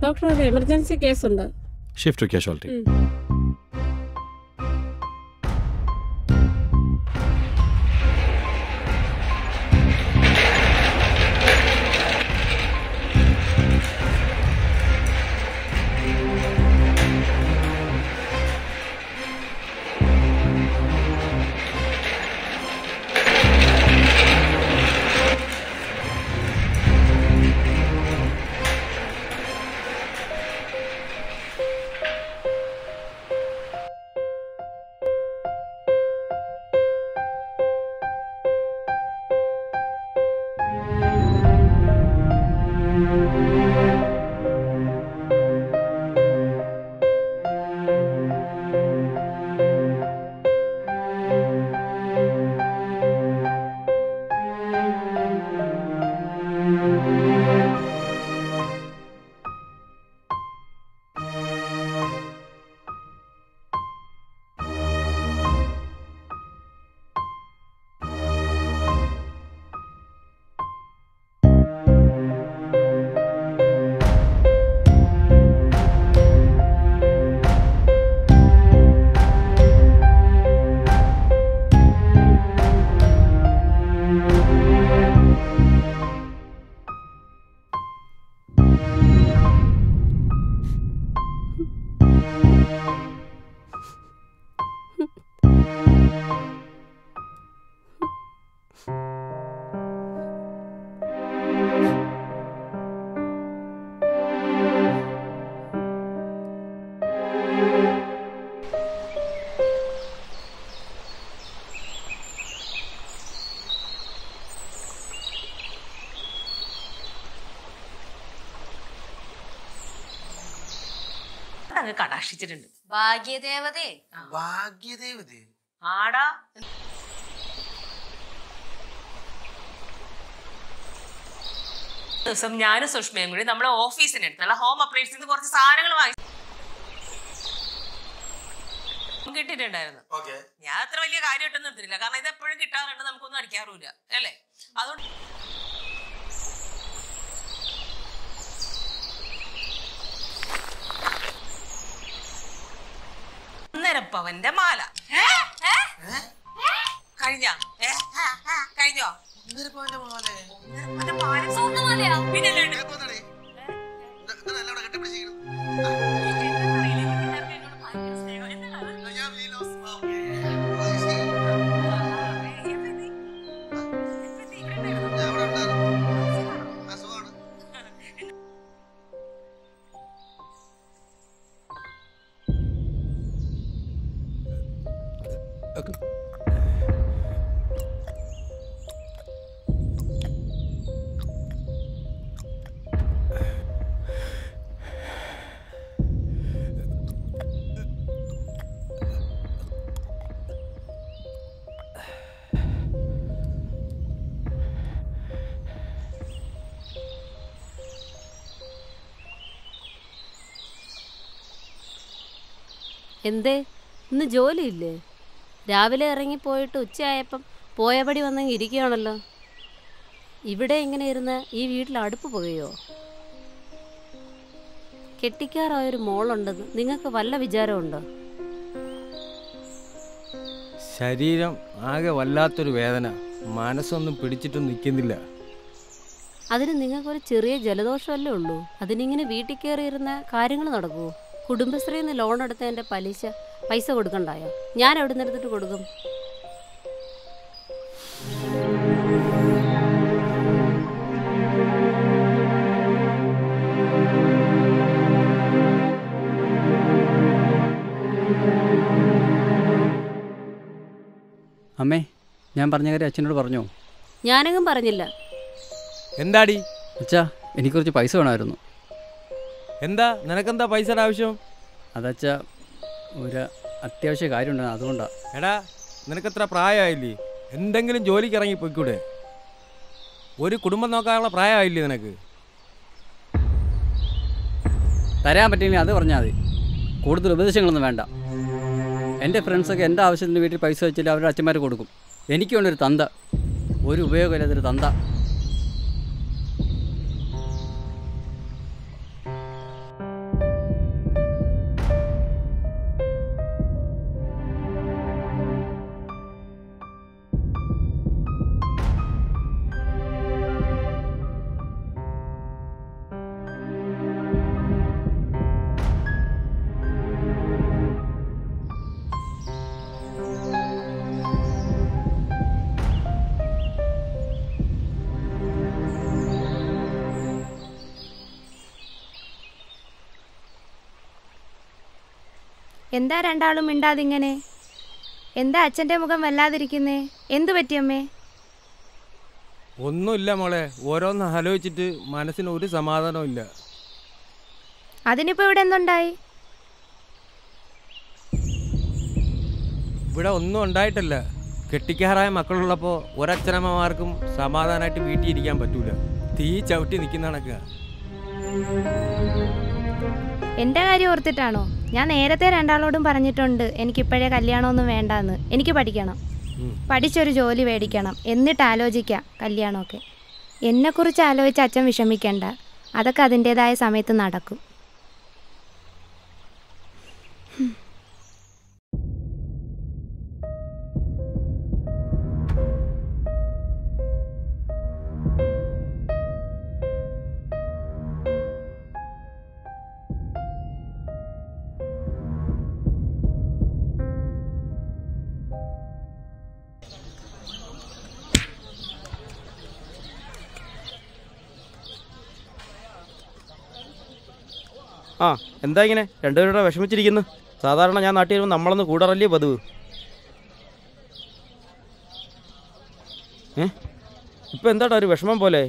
Doctor ഒരു emergency കേസുണ്ട് shift to casualty ഉം. അങ്ങ് കടാക്ഷിച്ചിട്ടുണ്ട് ഭാഗ്യദേവതേ ഭാഗ്യദേവതേ ആടാ ദിവസം ഞാനും സുഷ്മയും കൂടി നമ്മളെ ഓഫീസിന് അടുത്തുള്ള ഹോം അപ്ലയൻസിൽ നിന്ന് കുറച്ച് സാധനങ്ങൾ വാങ്ങി കിട്ടിയിട്ടുണ്ടായിരുന്നു ഓക്കെ ഞാൻ അത്ര വലിയ കാര്യമായിട്ടൊന്നും എടുത്തിട്ടില്ല കാരണം ഇത് എപ്പോഴും കിട്ടാറുണ്ട് നമുക്കൊന്നും അടിക്കാറുമില്ല അല്ലേ അതുകൊണ്ട് ഒന്നര പവന്റെ മാല കഴിഞ്ഞ കഴിഞ്ഞോ ഒന്നര പവന്റെ മോനെ ഒന്നര പവന്റെ മാല സ്വർണ്ണമാലയാ? പിന്നല്ലേ ഞാൻ പോന്നടേ. ഇതാ- ഇതാ എല്ലാം കൂടെ കെട്ടിപ്പിടിച്ചിരിക്കുന്നു. ഞാൻ വീലോസ് മാം. ഞാൻ ഇവിടെ ഉണ്ടായിരുന്നു. ആ, സുഖമാണ്. എന്തേ ഇന്ന് ജോലിയില്ലേ രാവിലെ ഇറങ്ങിപ്പോയിട്ട് ഉച്ചയായപ്പം പോയപടി വന്നെങ്കിൽ ഇരിക്കുകയാണല്ലോ ഇവിടെ ഇങ്ങനെ ഇരുന്ന് ഈ വീട്ടിൽ അടുപ്പ് പുകയോ കെട്ടിക്കാറായൊരു മോളുണ്ടെന്ന് നിങ്ങൾക്ക് വല്ല വിചാരമുണ്ടോ ശരീരം ആകെ വല്ലാത്തൊരു വേദന മനസ്സൊന്നും പിടിച്ചിട്ടും നിൽക്കുന്നില്ല അതിന് നിങ്ങൾക്കൊരു ചെറിയ ജലദോഷമല്ലേ ഉള്ളൂ അതിനിങ്ങനെ വീട്ടിൽ കയറിയിരുന്ന കാര്യങ്ങൾ നടക്കുമോ കുടുംബശ്രീയിൽ നിന്ന് ലോൺ എടുത്തതിൻ്റെ പലിശ പൈസ കൊടുക്കണ്ടായോ ഞാൻ എവിടെ നിന്ന് എടുത്തിട്ട് കൊടുക്കും അമ്മേ ഞാൻ പറഞ്ഞ കാര്യം അച്ഛനോട് പറഞ്ഞോ ഞാനെങ്ങും പറഞ്ഞില്ല എന്താടി അച്ഛാ എനിക്ക് കുറച്ച് പൈസ വേണമായിരുന്നു എന്താ നിനക്കെന്താ പൈസയുടെ ആവശ്യം അതച്ഛാ ഒരു അത്യാവശ്യ കാര്യമുണ്ട് അതുകൊണ്ടാണ് എടാ നിനക്കെത്ര പ്രായമായില്ലേ എന്തെങ്കിലും ജോലിക്ക് ഇറങ്ങി പോയിക്കൂടെ ഒരു കുടുംബം നോക്കാനുള്ള പ്രായമായില്ലേ നിനക്ക് തരാൻ പറ്റില്ലെങ്കിൽ അത് പറഞ്ഞാൽ മതി കൂടുതൽ ഉപദേശങ്ങളൊന്നും വേണ്ട എൻ്റെ ഫ്രണ്ട്സൊക്കെ എൻ്റെ ആവശ്യത്തിന് വീട്ടിൽ പൈസ വെച്ചിട്ട് അവരുടെ അച്ഛന്മാർ കൊടുക്കും എനിക്ക് വേണ്ടൊരു തന്ത ഒരു ഉപയോഗമില്ലാത്തൊരു തന്ത എന്താ രണ്ടാളും മിണ്ടാതിങ്ങനെ എന്താ അച്ഛൻ്റെ മുഖം വല്ലാതിരിക്കുന്നേ എന്തു പറ്റിയമ്മേ ഒന്നുമില്ല മോളെ ഓരോന്ന് ആലോചിച്ചിട്ട് മനസ്സിന് ഒരു സമാധാനവും ഇല്ല അതിനിപ്പോൾ ഇവിടെ എന്തുണ്ടായി ഇവിടെ ഒന്നും ഉണ്ടായിട്ടല്ല കെട്ടിക്കാറായ മക്കളുള്ളപ്പോൾ ഒരച്ഛനമ്മമാർക്കും സമാധാനമായിട്ട് വീട്ടിൽ ഇരിക്കാൻ പറ്റൂല തീ ചവിട്ടി നിൽക്കുന്ന കണക്കുക എൻ്റെ കാര്യം ഓർത്തിട്ടാണോ ഞാൻ നേരത്തെ രണ്ടാളോടും പറഞ്ഞിട്ടുണ്ട് എനിക്കിപ്പോഴേ കല്യാണമൊന്നും വേണ്ടാന്ന് എനിക്ക് പഠിക്കണം ഉം. പഠിച്ചൊരു ജോലി മേടിക്കണം എന്നിട്ട് ആലോചിക്കാം കല്യാണമൊക്കെ എന്നെക്കുറിച്ച് ആലോചിച്ച് അച്ഛൻ വിഷമിക്കണ്ട അതൊക്കെ അതിൻ്റേതായ സമയത്ത് നടക്കും ആ എന്താ ഇങ്ങനെ രണ്ടുപേരുടെ വിഷമിച്ചിരിക്കുന്നു സാധാരണ ഞാൻ നാട്ടിൽ വരുമ്പോൾ നമ്മളൊന്ന് കൂടറല്ലേ പതിവ് ഏ ഇപ്പം എന്താടാ ഒരു വിഷമം പോലെ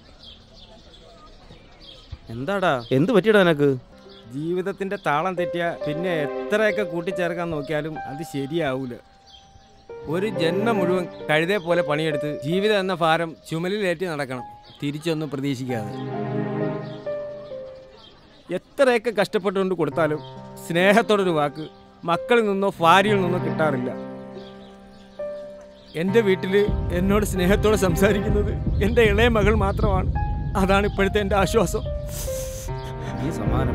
എന്താടാ എന്ത് പറ്റിയടാ നിനക്ക് ജീവിതത്തിന്റെ താളം തെറ്റിയ പിന്നെ എത്രയൊക്കെ കൂട്ടിച്ചേർക്കാൻ നോക്കിയാലും അത് ശരിയാവൂല ഒരു ജന്മം മുഴുവൻ കഴുതേ പോലെ പണിയെടുത്ത് ജീവിതം എന്ന ഭാരം ചുമലിലേറ്റി നടക്കണം തിരിച്ചൊന്നും പ്രതീക്ഷിക്കാതെ എത്രയൊക്കെ കഷ്ടപ്പെട്ടുകൊണ്ട് കൊടുത്താലും സ്നേഹത്തോടൊരു വാക്ക് മക്കളിൽ നിന്നോ ഭാര്യയിൽ നിന്നോ കിട്ടാറില്ല എൻ്റെ വീട്ടിൽ എന്നോട് സ്നേഹത്തോടെ സംസാരിക്കുന്നത് എൻ്റെ ഇളയ മകൾ മാത്രമാണ് അതാണ് ഇപ്പോഴത്തെ എൻ്റെ ആശ്വാസം ഈ സമാനം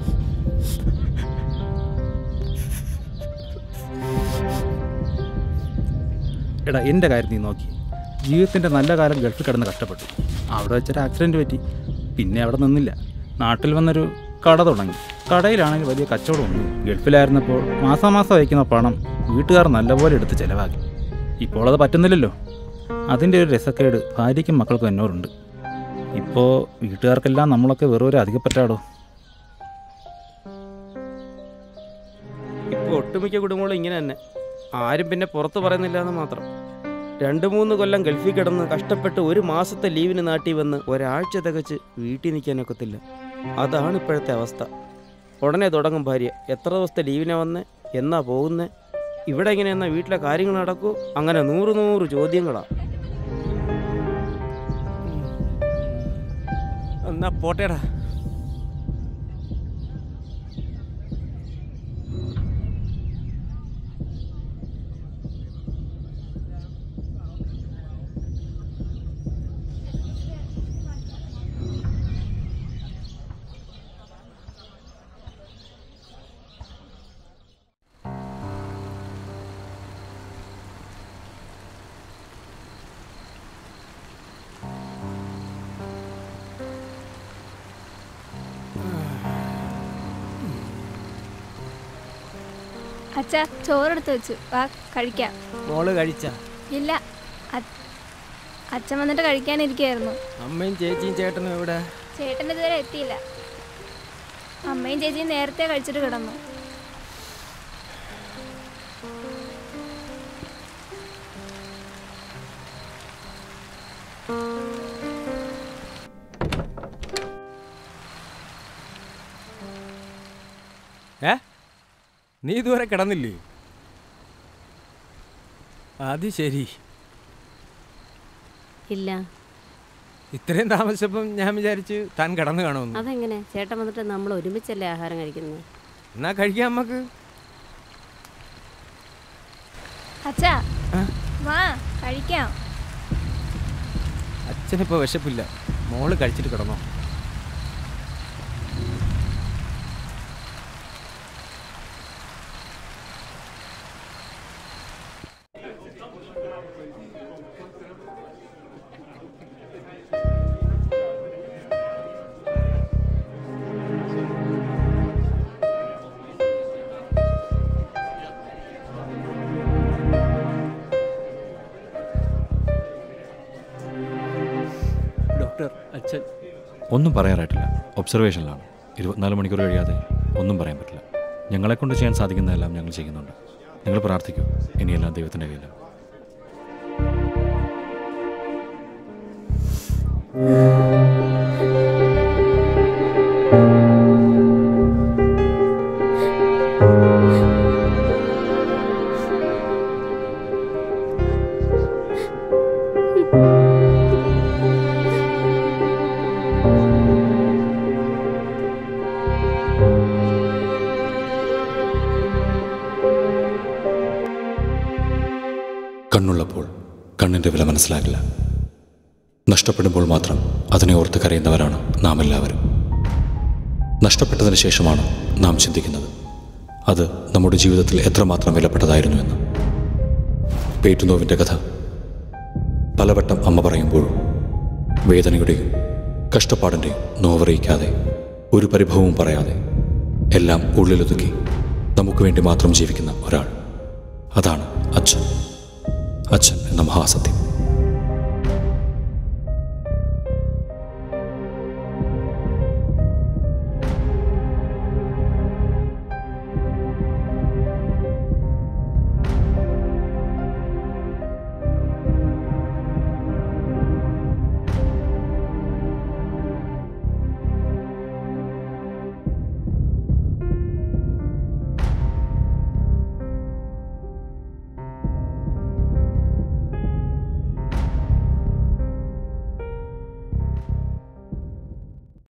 എടാ എൻ്റെ കാര്യം നീ നോക്കി ജീവിതത്തിൻ്റെ നല്ല കാലം ഗൾഫിൽ കിടന്ന് കഷ്ടപ്പെട്ടു അവിടെ വെച്ചൊരു ആക്സിഡൻറ്റ് പറ്റി പിന്നെ അവിടെ നിന്നില്ല നാട്ടിൽ വന്നൊരു കട തുടങ്ങി കടയിലാണെങ്കിൽ വലിയ കച്ചവടമൊന്നും ഗൾഫിലായിരുന്നപ്പോൾ മാസാമാസം അയക്കുന്ന പണം വീട്ടുകാർ നല്ലപോലെ എടുത്ത് ചിലവാക്കി ഇപ്പോൾ അത് പറ്റുന്നില്ലല്ലോ അതിൻ്റെ ഒരു രസക്കേട് ഭാര്യയ്ക്കും മക്കൾക്കും എന്നോടുണ്ട് ഇപ്പോൾ വീട്ടുകാർക്കെല്ലാം നമ്മളൊക്കെ വെറും ഒരു അധികപ്പറ്റാടോ ഇപ്പോൾ ഒട്ടുമിക്ക കുടുംബങ്ങളും ഇങ്ങനെ തന്നെ ആരും പിന്നെ പുറത്ത് പറയുന്നില്ല എന്ന് മാത്രം രണ്ട് മൂന്ന് കൊല്ലം ഗൾഫിൽ കിടന്ന് കഷ്ടപ്പെട്ട് ഒരു മാസത്തെ ലീവിന് നാട്ടിൽ വന്ന് ഒരാഴ്ച തികച്ച് വീട്ടിൽ നിൽക്കാനൊക്കത്തില്ല അതാണ് ഇപ്പോഴത്തെ അവസ്ഥ ഉടനെ തുടങ്ങും ഭാര്യ എത്ര ദിവസത്തെ ലീവിനെ വന്ന് എന്നാ പോകുന്നേ ഇവിടെ എങ്ങനെ എന്നാ വീട്ടിലെ കാര്യങ്ങൾ നടക്കൂ അങ്ങനെ നൂറ് നൂറ് ചോദ്യങ്ങളാ എന്നാ പോട്ടേടാ അച്ഛാ ചോറെടുത്ത് വെച്ചു വാ കഴിക്കാം മോള് കഴിച്ച ഇല്ല അ- അച്ഛൻ വന്നിട്ട് കഴിക്കാനിരിക്കുകയായിരുന്നു അമ്മയും ചേച്ചിയും ചേട്ടനും എവിടെ ചേട്ടൻ ഇതുവരെ എത്തിയില്ല അമ്മയും ചേച്ചിയും നേരത്തെ കഴിച്ചിട്ട് കിടന്നു ഏ നീ ഇതുവരെ കിടന്നില്ലേ അത് ശരി ഇല്ല ഇത്രയും താമസിച്ചപ്പം ഞാൻ വിചാരിച്ച് താൻ കിടന്നു കാണുമെന്ന് അതെങ്ങനെ ചേട്ടൻ വന്നിട്ട് നമ്മൾ ഒരുമിച്ചല്ലേ ആഹാരം കഴിക്കുന്നത് എന്നാ കഴിക്കാം നമുക്ക് അച്ഛാ ആ? വാ കഴിക്കാം അച്ഛനിപ്പോൾ വിശപ്പില്ല മോള് കഴിച്ചിട്ട് കിടന്നോ ഡോക്ടർ അച്ഛൻ ഒന്നും പറയാറായിട്ടില്ല ഒബ്സർവേഷനിലാണ് ഇരുപത്തിനാല് മണിക്കൂർ കഴിയാതെ ഒന്നും പറയാൻ പറ്റില്ല ഞങ്ങളെക്കൊണ്ട് ചെയ്യാൻ സാധിക്കുന്നതെല്ലാം ഞങ്ങൾ ചെയ്യുന്നുണ്ട് നിങ്ങൾ പ്രാർത്ഥിക്കൂ ഇനിയെല്ലാം ദൈവത്തിൻ്റെ കയ്യിലാണ് കണ്ണുള്ളപ്പോൾ കണ്ണിൻ്റെ വില മനസ്സിലാകില്ല നഷ്ടപ്പെടുമ്പോൾ മാത്രം അതിനെ ഓർത്ത് കരയുന്നവരാണ് നാം എല്ലാവരും നഷ്ടപ്പെട്ടതിന് ശേഷമാണ് നാം ചിന്തിക്കുന്നത് അത് നമ്മുടെ ജീവിതത്തിൽ എത്രമാത്രം വിലപ്പെട്ടതായിരുന്നു എന്ന് പേറ്റുനോവിൻ്റെ കഥ പലവട്ടം അമ്മ പറയുമ്പോഴും വേദനയുടെയും കഷ്ടപ്പാടിൻ്റെയും നോവറിയിക്കാതെ ഒരു പരിഭവവും പറയാതെ എല്ലാം ഉള്ളിലൊതുക്കി നമുക്ക് വേണ്ടി മാത്രം ജീവിക്കുന്ന ഒരാൾ അതാണ് അച്ഛൻ അച്ഛൻ എന്ന മഹാസത്യം